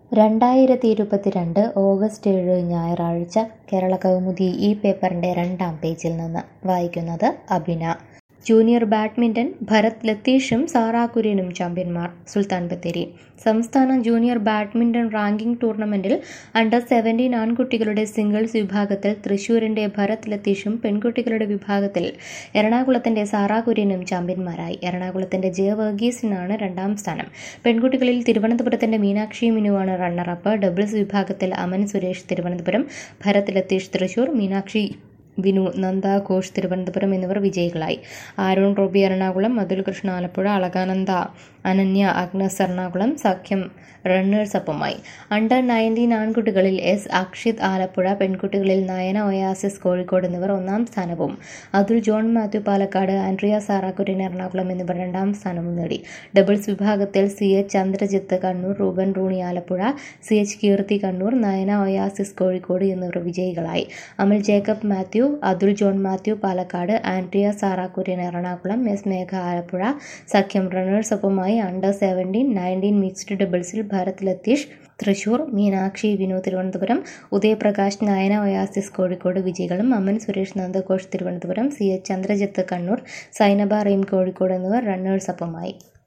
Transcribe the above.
രണ്ടായിരത്തി ഇരുപത്തിരണ്ട് ഓഗസ്റ്റ് ഏഴ് ഞായറാഴ്ച കേരള കൗമുദി ഈ പേപ്പറിൻ്റെ രണ്ടാം പേജിൽ നിന്ന് വായിക്കുന്നത് അബിന ജൂനിയർ ബാഡ്മിൻ്റൺ ഭരത് ലത്തീഷും സാറാ കുര്യനും ചാമ്പ്യന്മാർ സുൽത്താൻ ബത്തേരി സംസ്ഥാന ജൂനിയർ ബാഡ്മിൻ്റൺ റാങ്കിംഗ് ടൂർണമെൻറ്റിൽ അണ്ടർ സെവൻറ്റീൻ ആൺകുട്ടികളുടെ സിംഗിൾസ് വിഭാഗത്തിൽ തൃശൂരിൻ്റെ ഭരത് ലത്തീഷും പെൺകുട്ടികളുടെ വിഭാഗത്തിൽ എറണാകുളത്തിൻ്റെ സാറാ കുര്യനും ചാമ്പ്യന്മാരായി എറണാകുളത്തിൻ്റെ ജയ വർഗീസിനാണ് രണ്ടാം സ്ഥാനം പെൺകുട്ടികളിൽ തിരുവനന്തപുരത്തിൻ്റെ മീനാക്ഷി മിനുവാണ് റണ്ണറപ്പ് ഡബിൾസ് വിഭാഗത്തിൽ അമൻ സുരേഷ് തിരുവനന്തപുരം ഭരത് ലത്തീഷ് തൃശൂർ മീനാക്ഷി വിനു നന്ദ ഘോഷ് തിരുവനന്തപുരം എന്നിവർ വിജയികളായി ആരോൺ റോബി എറണാകുളം മധുൽ കൃഷ്ണ ആലപ്പുഴ അളകാനന്ദ അനന്യ അഗ്നസ് എറണാകുളം സഖ്യം റണ്ണേഴ്സപ്പുമായി under nineteen ആൺകുട്ടികളിൽ S Akshit Alappuzha പെൺകുട്ടികളിൽ Nayana Oasis Kozhikode എന്നിവർ ഒന്നാം സ്ഥാനവും അതുൽ ജോൺ മാത്യു പാലക്കാട് ആൻഡ്രിയ സാറാക്കുര്യൻ എറണാകുളം എന്നിവർ രണ്ടാം സ്ഥാനവും നേടി ഡബിൾസ് വിഭാഗത്തിൽ C H Chandrajith Kannur Reuben Rooney Alappuzha C H കീർത്തി കണ്ണൂർ നയന ഒയാസിസ് കോഴിക്കോട് എന്നിവർ വിജയികളായി അമൽ Jacob Mathew Atul John Mathew Palakkad Andrea സാറാക്കുര്യൻ Ernakulam S മേഘ ആലപ്പുഴ സഖ്യം റണ്ണേഴ്സൊപ്പമായി അണ്ടർ സെവൻറ്റീൻ നയൻറ്റീൻ മിക്സ്ഡ് ഡബിൾസിൽ ഭരത് ലത്തീഷ് തൃശൂർ മീനാക്ഷി വിനു തിരുവനന്തപുരം ഉദയപ്രകാശ് നയന ഒയാസിസ് കോഴിക്കോട് വിജയികളും അമൻ സുരേഷ് നന്ദഘോഷ് തിരുവനന്തപുരം സി എച്ച് ചന്ദ്രജിത്ത് കണ്ണൂർ സൈനബ റീം കോഴിക്കോട് എന്നിവർ റണ്ണേഴ്സപ്പമായി